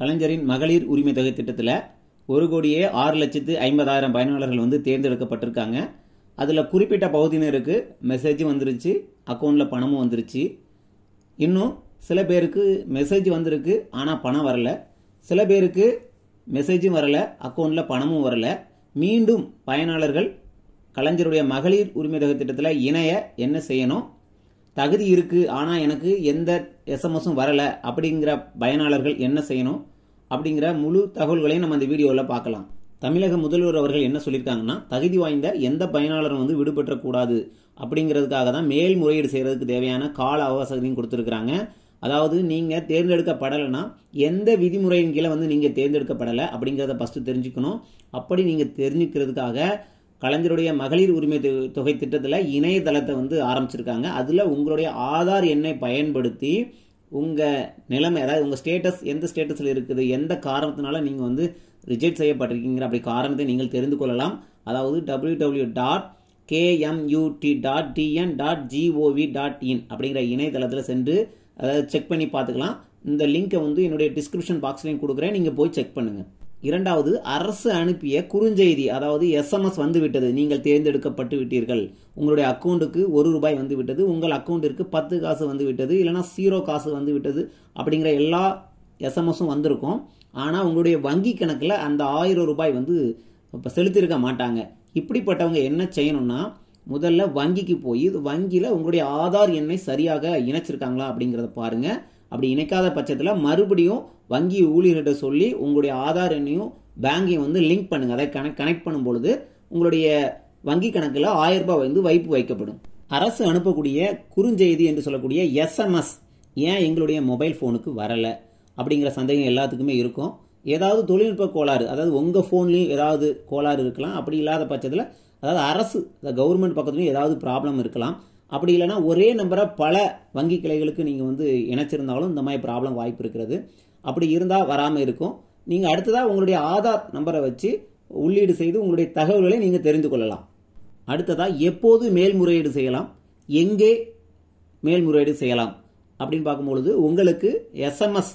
கலைஞரின் மகளிர் உரிமை தொகை திட்டத்தில் ஒரு கோடியே ஆறு லட்சத்து ஐம்பதாயிரம் பயனாளர்கள் வந்து தேர்ந்தெடுக்கப்பட்டிருக்காங்க அதில் குறிப்பிட்ட பகுதியினருக்கு மெசேஜும் வந்துருச்சு அக்கௌண்ட்டில் பணமும் வந்துருச்சு இன்னும் சில பேருக்கு மெசேஜ் வந்திருக்கு ஆனால் பணம் வரல சில பேருக்கு மெசேஜும் வரல அக்கௌண்ட்டில் பணமும் வரல மீண்டும் பயனாளர்கள் கலைஞருடைய மகளிர் உரிமை தொகை திட்டத்தில் இணைய என்ன செய்யணும் தகுதி இருக்கு ஆனால் எனக்கு எந்த எஸ்எம்எஸும் வரல அப்படிங்கிற பயனாளர்கள் என்ன செய்யணும் அப்படிங்கிற முழு தகவல்களையும் நம்ம இந்த வீடியோவில் பார்க்கலாம் தமிழக முதல்வர் அவர்கள் என்ன சொல்லியிருக்காங்கன்னா தகுதி வாய்ந்த எந்த பயனாளரும் வந்து விடுபற்றக்கூடாது அப்படிங்கிறதுக்காக தான் மேல்முறையீடு செய்யறதுக்கு தேவையான கால அவகாசத்தையும் கொடுத்துருக்குறாங்க அதாவது நீங்கள் தேர்ந்தெடுக்கப்படலைன்னா எந்த விதிமுறையின் கீழே வந்து நீங்கள் தேர்ந்தெடுக்கப்படலை அப்படிங்கிறத ஃபஸ்ட்டு தெரிஞ்சுக்கணும் அப்படி நீங்கள் தெரிஞ்சுக்கிறதுக்காக கலைஞருடைய மகளிர் உரிமை தொ- தொகை திட்டத்தில் இணையதளத்தை வந்து ஆரம்பிச்சிருக்காங்க அதில் உங்களுடைய ஆதார் எண்ணை பயன்படுத்தி உங்கள் நிலைமை அதாவது உங்கள் ஸ்டேட்டஸ் எந்த ஸ்டேட்டஸில் இருக்குது எந்த காரணத்தினால நீங்கள் வந்து ரிஜெக்ட் செய்யப்பட்டிருக்கீங்கிற அப்படி காரணத்தை நீங்கள் தெரிந்து கொள்ளலாம் அதாவது W W dot KMUT dot TN dot GOV dot in அப்படிங்கிற இணையதளத்தில் சென்று அதாவது செக் பண்ணி பார்த்துக்கலாம் இந்த லிங்கை வந்து என்னுடைய டிஸ்கிரிப்ஷன் பாக்ஸ்லையும் கொடுக்குறேன் நீங்கள் போய் செக் பண்ணுங்கள் இரண்டாவது அரசு அனுப்பிய குறுஞ்செய்தி அதாவது எஸ்எம்எஸ் வந்து விட்டது நீங்கள் தேர்ந்தெடுக்கப்பட்டு விட்டீர்கள் உங்களுடைய அக்கௌண்ட்டுக்கு ஒரு ரூபாய் வந்து விட்டது உங்கள் அக்கௌண்ட்டிற்கு பத்து காசு வந்து விட்டது இல்லைனா ஜீரோ காசு வந்து விட்டது அப்படிங்கிற எல்லா எஸ்எம்எஸும் வந்திருக்கும் ஆனால் உங்களுடைய வங்கி கணக்கில் அந்த ஆயிரம் ரூபாய் வந்து இப்போ செலுத்தியிருக்க மாட்டாங்க இப்படிப்பட்டவங்க என்ன செய்யணும்னா முதல்ல வங்கிக்கு போய் வங்கியில் உங்களுடைய ஆதார் எண்ணை சரியாக இணைச்சிருக்காங்களா அப்படிங்கிறத பாருங்க அப்படி இணைக்காத பட்சத்தில் மறுபடியும் வங்கி ஊழியர்கிட்ட சொல்லி உங்களுடைய ஆதார் எண்ணையும் பேங்கையும் வந்து லிங்க் பண்ணுங்க அதை கனெக்ட் கனெக்ட் பண்ணும் பொழுது உங்களுடைய வங்கி கணக்கில் ஆயிரம் ரூபாய் வந்து வைப்பு வைக்கப்படும் அரசு அனுப்பக்கூடிய குறுஞ்செய்தி என்று சொல்லக்கூடிய எஸ்எம்எஸ் ஏன் எங்களுடைய மொபைல் ஃபோனுக்கு வரலை அப்படிங்கிற சந்தேகம் எல்லாத்துக்குமே இருக்கும் ஏதாவது தொழில்நுட்ப கோளாறு அதாவது உங்கள் ஃபோன்லேயும் ஏதாவது கோளாறு இருக்கலாம் அப்படி இல்லாத பட்சத்தில் அதாவது அரசு கவர்மெண்ட் பக்கத்துலையும் ஏதாவது ப்ராப்ளம் இருக்கலாம் அப்படி இல்லைன்னா ஒரே நம்பரை பல வங்கி கிளைகளுக்கு நீங்கள் வந்து இணைச்சிருந்தாலும் இந்த மாதிரி ப்ராப்ளம் வாய்ப்பு இருக்கிறது அப்படி இருந்தால் வராமல் இருக்கும் நீங்கள் அடுத்ததாக உங்களுடைய ஆதார் நம்பரை வச்சு உள்ளீடு செய்து உங்களுடைய தகவல்களை நீங்கள் தெரிந்து கொள்ளலாம் அடுத்ததாக எப்போது மேல்முறையீடு செய்யலாம் எங்கே மேல்முறையீடு செய்யலாம் அப்படின்னு பார்க்கும்பொழுது உங்களுக்கு எஸ்எம்எஸ்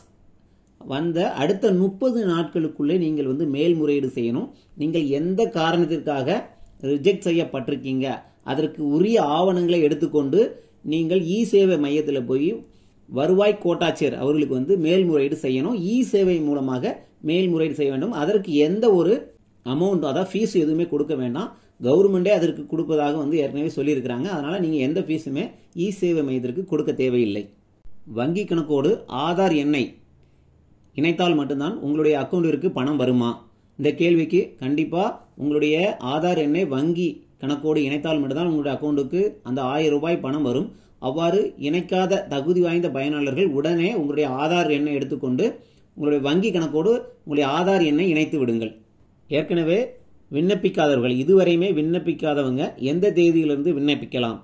வந்த அடுத்த முப்பது நாட்களுக்குள்ளே நீங்கள் வந்து மேல்முறையீடு செய்யணும் நீங்கள் எந்த காரணத்திற்காக ரிஜெக்ட் செய்யப்பட்டிருக்கீங்க அதற்கு உரிய ஆவணங்களை எடுத்துக்கொண்டு நீங்கள் இ சேவை மையத்தில் போய் வருவாய் கோட்டாட்சியர் அவர்களுக்கு வந்து மேல்முறையீடு செய்யணும் இ சேவை மூலமாக மேல்முறையீடு செய்ய வேண்டும் அதற்கு எந்த ஒரு அமௌண்ட் அதாவது ஃபீஸ் எதுவுமே கொடுக்க வேண்டாம் கவர்மெண்டே அதற்கு கொடுப்பதாக வந்து ஏற்கனவே சொல்லியிருக்கிறாங்க அதனால நீங்கள் எந்த ஃபீஸுமே இ சேவை மையத்திற்கு கொடுக்க தேவையில்லை வங்கி கணக்கோடு ஆதார் எண்ணை இணைத்தால் மட்டும்தான் உங்களுடைய அக்கௌண்டிற்கு பணம் வருமா இந்த கேள்விக்கு கண்டிப்பாக உங்களுடைய ஆதார் எண்ணை வங்கி கணக்கோடு இணைத்தால் மட்டும்தான் உங்களுடைய அக்கௌண்ட்டுக்கு அந்த ஆயிரம் ரூபாய் பணம் வரும் அவ்வாறு இணைக்காத தகுதி வாய்ந்த பயனாளர்கள் உடனே உங்களுடைய ஆதார் எண்ணை எடுத்துக்கொண்டு உங்களுடைய வங்கி கணக்கோடு உங்களுடைய ஆதார் எண்ணை இணைத்து விடுங்கள் ஏற்கனவே விண்ணப்பிக்காதவர்கள் இதுவரையுமே விண்ணப்பிக்காதவங்க எந்த தேதியிலிருந்து விண்ணப்பிக்கலாம்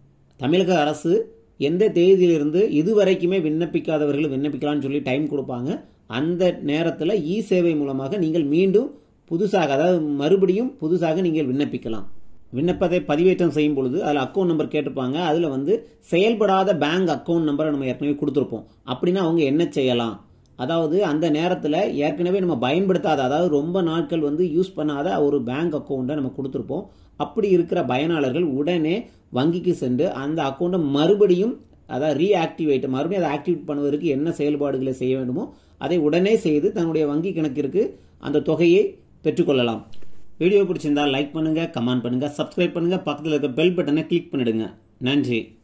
தமிழக அரசு எந்த தேதியிலிருந்து இதுவரைக்குமே விண்ணப்பிக்காதவர்கள் விண்ணப்பிக்கலாம்னு சொல்லி டைம் கொடுப்பாங்க அந்த நேரத்தில் இ சேவை மூலமாக நீங்கள் மீண்டும் புதுசாக அதாவது மறுபடியும் புதுசாக நீங்கள் விண்ணப்பிக்கலாம் விண்ணப்பத்தை பதிவேற்றம் செய்யும் பொழுது அதில் அக்கௌண்ட் நம்பர் கேட்டிருப்பாங்க அதில் வந்து செயல்படாத பேங்க் அக்கௌண்ட் நம்பரை நம்ம ஏற்கனவே கொடுத்துருப்போம் அப்படின்னா அவங்க என்ன செய்யலாம் அதாவது அந்த நேரத்தில் ஏற்கனவே நம்ம பயன்படுத்தாத அதாவது ரொம்ப நாட்கள் வந்து யூஸ் பண்ணாத ஒரு பேங்க் அக்கௌண்ட்டை நம்ம கொடுத்துருப்போம் அப்படி இருக்கிற பயனாளர்கள் உடனே வங்கிக்கு சென்று அந்த அக்கௌண்ட்டை மறுபடியும் அதாவது ரீஆக்டிவேட் மறுபடியும் அதை ஆக்டிவேட் பண்ணுவதற்கு என்ன செயல்பாடுகளை செய்ய வேண்டுமோ அதை உடனே செய்து தன்னுடைய வங்கி கணக்கிற்கு அந்த தொகையை பெற்றுக்கொள்ளலாம் வீடியோ பிடிச்சிருந்தா லைக் பண்ணுங்க கமெண்ட் பண்ணுங்க சப்ஸ்கிரைப் பண்ணுங்க பக்கத்தில் இருக்க பெல் பட்டனை கிளிக் பண்ணிடுங்க நன்றி